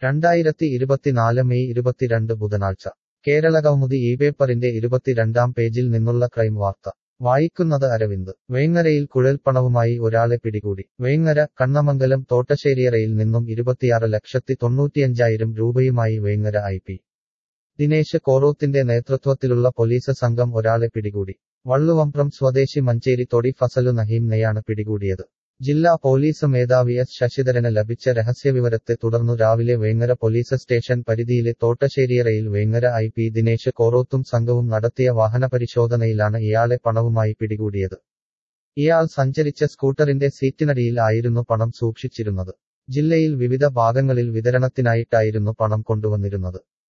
രണ്ടായിരത്തി ഇരുപത്തിനാല് മെയ് ഇരുപത്തിരണ്ട് ബുധനാഴ്ച കേരള കൗമുദി ഈ പേപ്പറിന്റെ ഇരുപത്തിരണ്ടാം പേജിൽ നിന്നുള്ള ക്രൈം വാർത്ത വായിക്കുന്നത് അരവിന്ദ് വേങ്ങരയിൽ കുഴൽപ്പണവുമായി ഒരാളെ പിടികൂടി വേങ്ങര കണ്ണമംഗലം തോട്ടശ്ശേരിയറയിൽ നിന്നും ഇരുപത്തിയാറ് ലക്ഷത്തി തൊണ്ണൂറ്റിയഞ്ചായിരം രൂപയുമായി വേങ്ങര ഐ പി ദിനേശ് കോറോത്തിന്റെ നേതൃത്വത്തിലുള്ള പോലീസ് സംഘം ഒരാളെ പിടികൂടി വള്ളുവമ്പ്രം സ്വദേശി മഞ്ചേരി തൊടി ഫസലു നഹീംനെയാണ് പിടികൂടിയത് ജില്ലാ പോലീസ് മേധാവി എസ് ശശിധരന് ലഭിച്ച രഹസ്യവിവരത്തെ തുടർന്നു രാവിലെ വേങ്ങര പോലീസ് സ്റ്റേഷൻ പരിധിയിലെ തോട്ടശ്ശേരിയറയിൽ വേങ്ങര ഐ പി ദിനേശ് കോറോത്തും സംഘവും നടത്തിയ വാഹനപരിശോധനയിലാണ് ഇയാളെ പണവുമായി പിടികൂടിയത് ഇയാൾ സഞ്ചരിച്ച സ്കൂട്ടറിന്റെ സീറ്റിനടിയിൽ ആയിരുന്നു പണം സൂക്ഷിച്ചിരുന്നത് ജില്ലയിൽ വിവിധ ഭാഗങ്ങളിൽ വിതരണത്തിനായിട്ടായിരുന്നു പണം കൊണ്ടുവന്നിരുന്നത്